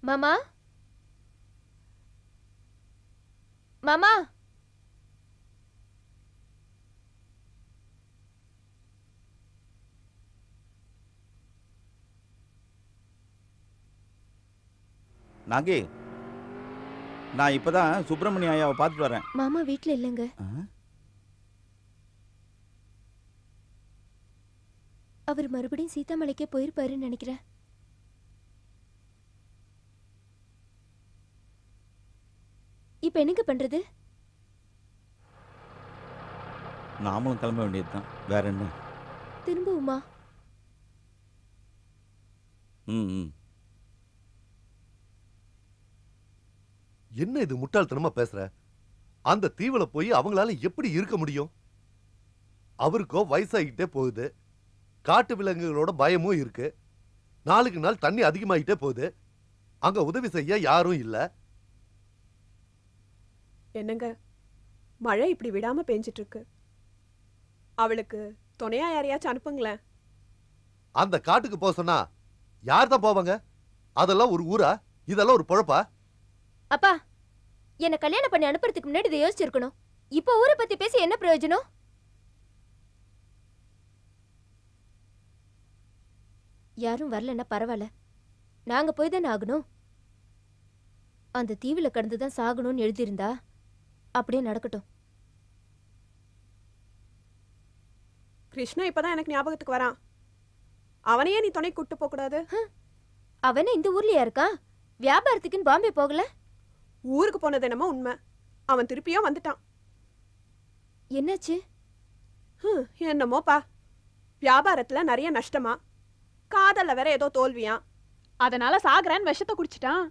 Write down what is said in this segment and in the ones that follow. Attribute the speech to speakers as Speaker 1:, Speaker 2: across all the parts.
Speaker 1: மாமா மாமா
Speaker 2: நாகி நான் இப்பதான் சுப்பிரமணிய ஐயாவை பார்த்துட்டு வரேன்
Speaker 1: மாமா வீட்ல இல்லைங்க
Speaker 2: ஆ?
Speaker 1: அவர் மறுபடியும் சீதாமலைக்கே போயிருப்பாருன்னு நினைக்கிறேன் இப்ப என்னங்க பண்றது
Speaker 2: நாமளும் கிளம்ப வேண்டியதுதான் வேற என்ன
Speaker 1: திரும்பவுமா
Speaker 2: ம் ம்
Speaker 3: என்ன இது முட்டாள்தனமா பேசுற அந்த தீவுல போய் அவங்களால எப்படி இருக்க முடியும் அவருக்கோ வயசாகிட்டே போகுது காட்டு விலங்குகளோட பயமும் இருக்கு நாளுக்கு நாள் தண்ணி அதிகமாகிட்டே போகுது அங்க உதவி செய்ய யாரும் இல்ல
Speaker 4: என்னங்க மழை இப்படி விடாம பெஞ்சிட்டு இருக்கு அவளுக்கு துணையா யாரையாச்சும் அனுப்புங்களேன்
Speaker 3: அந்த காட்டுக்கு போக சொன்னா யார் தான் போவாங்க அதெல்லாம் ஒரு ஊரா இதெல்லாம் ஒரு பொழப்பா
Speaker 1: அப்பா என்ன கல்யாணம் பண்ணி அனுப்புறதுக்கு முன்னாடி இதை யோசிச்சிருக்கணும் இப்போ ஊரை பத்தி பேசி என்ன பிரயோஜனம் யாரும் வரலன்னா பரவாயில்ல நாங்க போய் தானே ஆகணும் அந்த தீவுல கடந்து தான் சாகணும்னு எழுதியிருந்தா அப்படியே நடக்கட்டும்
Speaker 4: கிருஷ்ணா இப்பதான் எனக்கு ஞாபகத்துக்கு வரான் அவனையே நீ துணை கூட்டு போக கூடாது
Speaker 1: அவனே இந்த ஊர்லயா இருக்கான் வியாபாரத்துக்குன்னு பாம்பே போகல
Speaker 4: ஊருக்கு போனது என்னமோ உண்மை அவன் திருப்பியும் வந்துட்டான்
Speaker 1: என்னாச்சு
Speaker 4: ஹம், என்னமோப்பா வியாபாரத்துல நிறைய நஷ்டமா காதல்ல வேற ஏதோ தோல்வியா அதனால சாகுறேன்னு விஷத்தை குடிச்சிட்டான்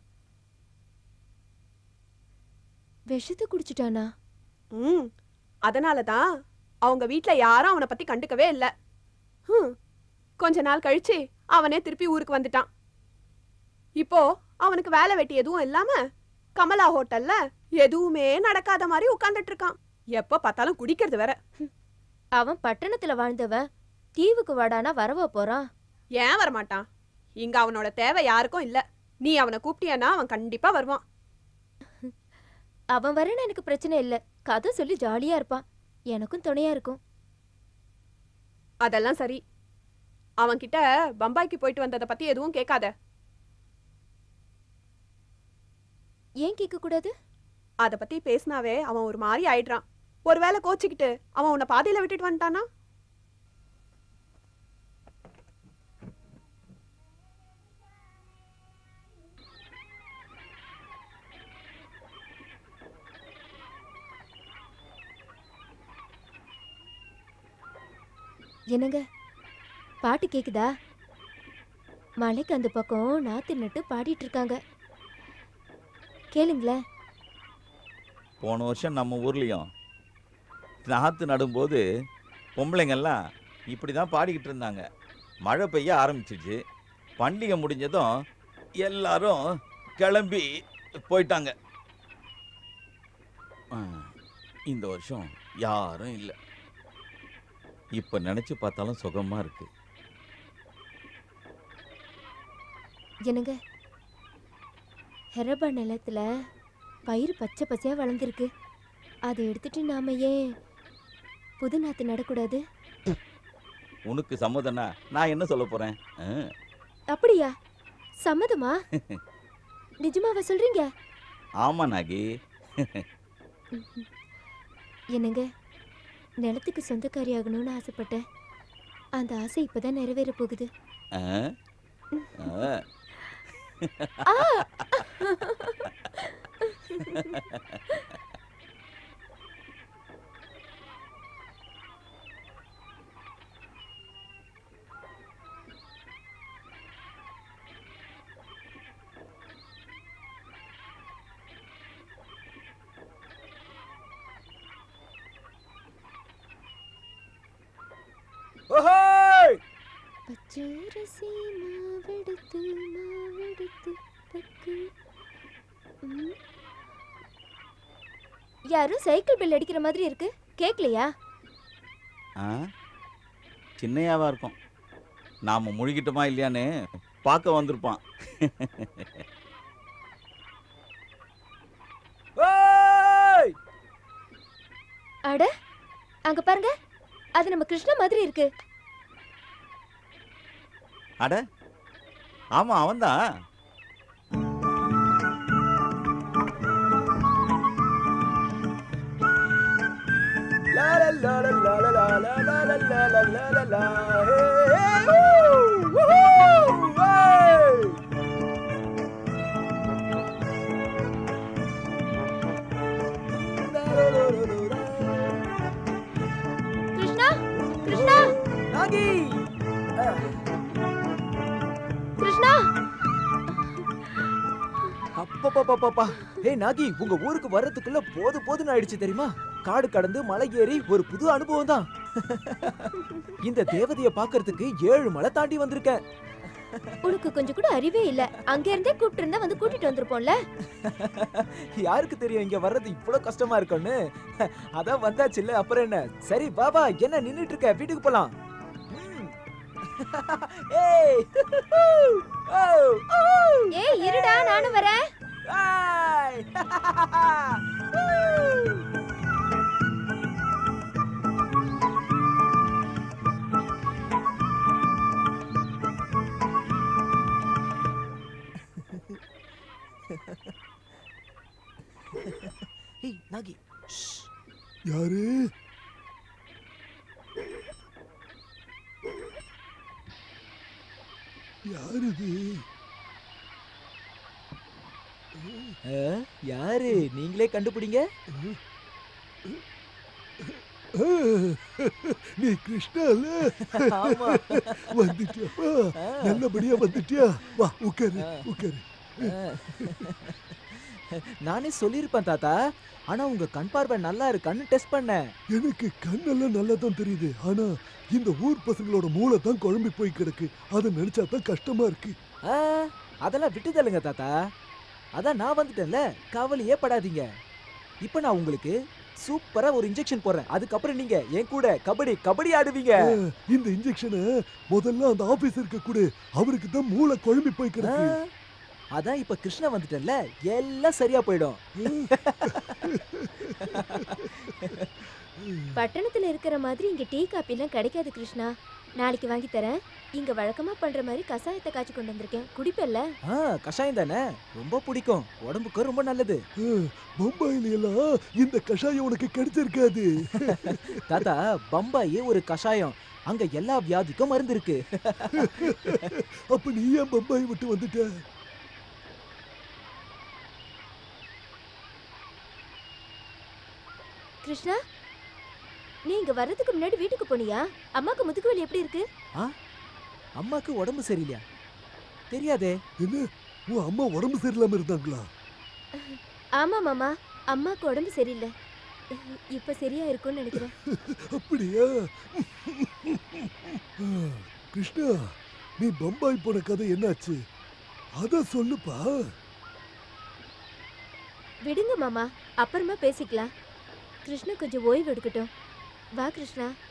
Speaker 1: விஷத்தை குடிச்சிட்டானா
Speaker 4: ம் அதனால தான் அவங்க வீட்ல யாரும் அவனை பத்தி கண்டுக்கவே இல்ல ஹம், கொஞ்ச நாள் கழிச்சு அவனே திருப்பி ஊருக்கு வந்துட்டான் இப்போ அவனுக்கு வேலை வெட்டி எதுவும் இல்லாம கமலா ஹோட்டல்ல எதுவுமே நடக்காத மாதிரி உட்கார்ந்துட்டு இருக்கான் எப்ப பார்த்தாலும் குடிக்கிறது வேற
Speaker 1: அவன் பட்டணத்துல வாழ்ந்தவன் தீவுக்கு வாடானா வரவா போறான்
Speaker 4: ஏன் வரமாட்டான் இங்க அவனோட தேவை யாருக்கும் இல்ல நீ அவனை கூப்பிட்டியன்னா அவன் கண்டிப்பா வருவான்
Speaker 1: அவன் வரேன்னு எனக்கு பிரச்சனை இல்ல கதை சொல்லி ஜாலியா இருப்பான் எனக்கும் துணையா இருக்கும்
Speaker 4: அதெல்லாம் சரி அவன்கிட்ட பம்பாய்க்கு போயிட்டு வந்ததை பத்தி எதுவும் கேட்காத
Speaker 1: ஏன் கேட்க கூடாது
Speaker 4: அத பத்தி பேசினாவே அவன் ஒரு மாதிரி ஆயிடுறான் ஒருவேளை கோச்சிக்கிட்டு அவன் உன்னை பாதியில விட்டுட்டு வந்துட்டானா
Speaker 1: என்னங்க பாட்டு கேக்குதா மலைக்கு அந்த பக்கம் நாத்து நட்டு பாடிட்டு இருக்காங்க கேளுங்களேன்
Speaker 2: போன வருஷம் நம்ம ஊர்லேயும் நாற்று நடும்போது பொம்பளைங்கெல்லாம் இப்படி தான் பாடிக்கிட்டு இருந்தாங்க மழை பெய்ய ஆரம்பிச்சிச்சு பண்டிகை முடிஞ்சதும் எல்லாரும் கிளம்பி போயிட்டாங்க ஆ, இந்த வருஷம் யாரும் இல்லை இப்போ நினச்சி பார்த்தாலும் சுகமாக இருக்கு
Speaker 1: என்னங்க ஹெரபா நிலத்துல பயிர் பச்சை பச்சையா வளர்ந்துருக்கு அதை எடுத்துட்டு நாம ஏன் புது நாத்து நடக்கூடாது
Speaker 2: உனக்கு சம்மதம்னா நான் என்ன சொல்ல போகிறேன்
Speaker 1: அப்படியா சம்மதமா நிஜமாவா சொல்றீங்க
Speaker 2: ஆமாம் நாகி
Speaker 1: என்னங்க நிலத்துக்கு சொந்தக்காரி ஆகணும்னு ஆசைப்பட்டேன் அந்த ஆசை இப்பதான் நிறைவேற போகுது
Speaker 2: ஆ? ஆ.
Speaker 1: ஆ!
Speaker 2: ஓஹோய்!
Speaker 1: பச்சரிசி மாவெடுத்து மாவெடுத்து பக்கு ம். யாரும் சைக்கிள் பெல் அடிக்கிற மாதிரி இருக்கு கேக்கலையா
Speaker 2: ஆ சின்னையாவா இருக்கும் நாம் முழுகிட்டோமா இல்லையான்னு பார்க்க வந்திருப்பான்
Speaker 1: அங்க பாருங்க அது நம்ம கிருஷ்ணா மாதிரி இருக்கு
Speaker 2: அட ஆமா அவன்தான்
Speaker 5: La la la la la la la la la la la la la la la. Hey, hey, woo, woohoo, hey. La, la, la, la, la, la.
Speaker 1: Krishna Krishna
Speaker 5: நாகி
Speaker 1: கிருஷ்ணா
Speaker 5: அப்பப்பப்பப்பா ஏய் நாகி உங்க ஊருக்கு வர்றதுக்குள்ள போது போதுன்னு ஆயிடுச்சு தெரியுமா காடு கடந்து மலை ஏறி ஒரு புது அனுபவம் தான் இந்த தேவதைய பாக்குறதுக்கு ஏழு மலை தாண்டி வந்திருக்கேன்
Speaker 1: உனக்கு கொஞ்சம் கூட அறிவே இல்ல அங்க இருந்தே கூப்பிட்டு இருந்தா வந்து கூட்டிட்டு வந்திருப்போம்ல
Speaker 5: யாருக்கு தெரியும் இங்க வர்றது இவ்வளவு கஷ்டமா இருக்கும்னு அதான் வந்தாச்சுல்ல அப்புறம் என்ன சரி பாபா என்ன நின்னுட்டு இருக்க வீட்டுக்கு போலாம் ம். ஏய் ஓ, ஓ,
Speaker 1: ஏய் இருடா நானும் வரேன்
Speaker 5: ஆய். ஏய் நாகி ஷ்.
Speaker 3: யாரு யாரு இது
Speaker 5: ஆ, யாரு நீங்களே கண்டுபிடிங்க
Speaker 3: ஆ, நீ கிருஷ்ணால
Speaker 5: ஆமா
Speaker 3: வந்துட்டியாப்பா
Speaker 5: ஆ.
Speaker 3: நல்லபடியா வந்துட்டியா வா உட்காரு
Speaker 5: ஆ.
Speaker 3: உட்காரு
Speaker 5: நானே சொல்லியிருப்பேன் தாத்தா ஆனா உங்க கண் பார்வை நல்லா இருக்கான்னு டெஸ்ட் பண்ணேன்
Speaker 3: எனக்கு கண்ணெல்லாம் நல்லா தான் தெரியுது ஆனா இந்த ஊர் பசங்களோட மூளை தான் குழம்பி போய் கிடக்கு அதை நினைச்சா தான் கஷ்டமா இருக்கு
Speaker 5: ஆ, அதெல்லாம் விட்டு தள்ளுங்க தாத்தா அதான் நான் வந்துட்டேன்ல கவலையே படாதீங்க இப்போ நான் உங்களுக்கு சூப்பரா ஒரு இன்ஜெக்ஷன் போடுறேன் அதுக்கப்புறம் நீங்க என் கூட கபடி கபடி ஆடுவீங்க
Speaker 3: ஆ, இந்த இன்ஜெக்ஷனை முதல்ல அந்த ஆபீசருக்கு கொடு அவருக்கு தான் மூளை குழம்பி போய்
Speaker 5: ஆ,
Speaker 3: கிடக்கு
Speaker 5: அதான் இப்ப கிருஷ்ணா வந்துட்டேன்ல எல்லாம் சரியா போயிடும்
Speaker 1: பட்டணத்துல இருக்கிற மாதிரி இங்க டீ காப்பி எல்லாம் கிடைக்காது கிருஷ்ணா நாளைக்கு வாங்கி தரேன் இங்க வழக்கமா பண்ற மாதிரி கசாயத்தை காய்ச்சி கொண்டு வந்திருக்கேன் குடிப்பல்ல
Speaker 5: ஆ கஷாயம் தானே ரொம்ப பிடிக்கும் உடம்புக்கு ரொம்ப நல்லது
Speaker 3: ஆ, பம்பாயில எல்லாம் இந்த கஷாயம் உனக்கு கிடைச்சிருக்காது
Speaker 5: தாத்தா பம்பாய் ஒரு கஷாயம் அங்க எல்லா வியாதிக்கும் மருந்து இருக்கு
Speaker 3: அப்ப நீ ஏன் பம்பாய் விட்டு வந்துட்ட
Speaker 1: கிருஷ்ணா நீ இங்க வர்றதுக்கு முன்னாடி வீட்டுக்கு போனியா அம்மாக்கு முதுகு வலி எப்படி இருக்கு
Speaker 5: அம்மாக்கு உடம்பு சரியில்லையா தெரியாதே
Speaker 3: என்ன உன் அம்மா உடம்பு சரியில்லாம இருந்தாங்களா
Speaker 1: ஆமா மாமா அம்மாக்கு உடம்பு சரியில்லை இப்ப சரியா இருக்கும்னு நினைக்கிறேன்
Speaker 3: அப்படியா ஆ, கிருஷ்ணா நீ பம்பாய் போன கதை என்னாச்சு அத சொல்லுப்பா
Speaker 1: விடுங்க மாமா அப்புறமா பேசிக்கலாம் கிருஷ்ணா கொஞ்சம் ஓய்வு எடுக்கட்டும் வா கிருஷ்ணா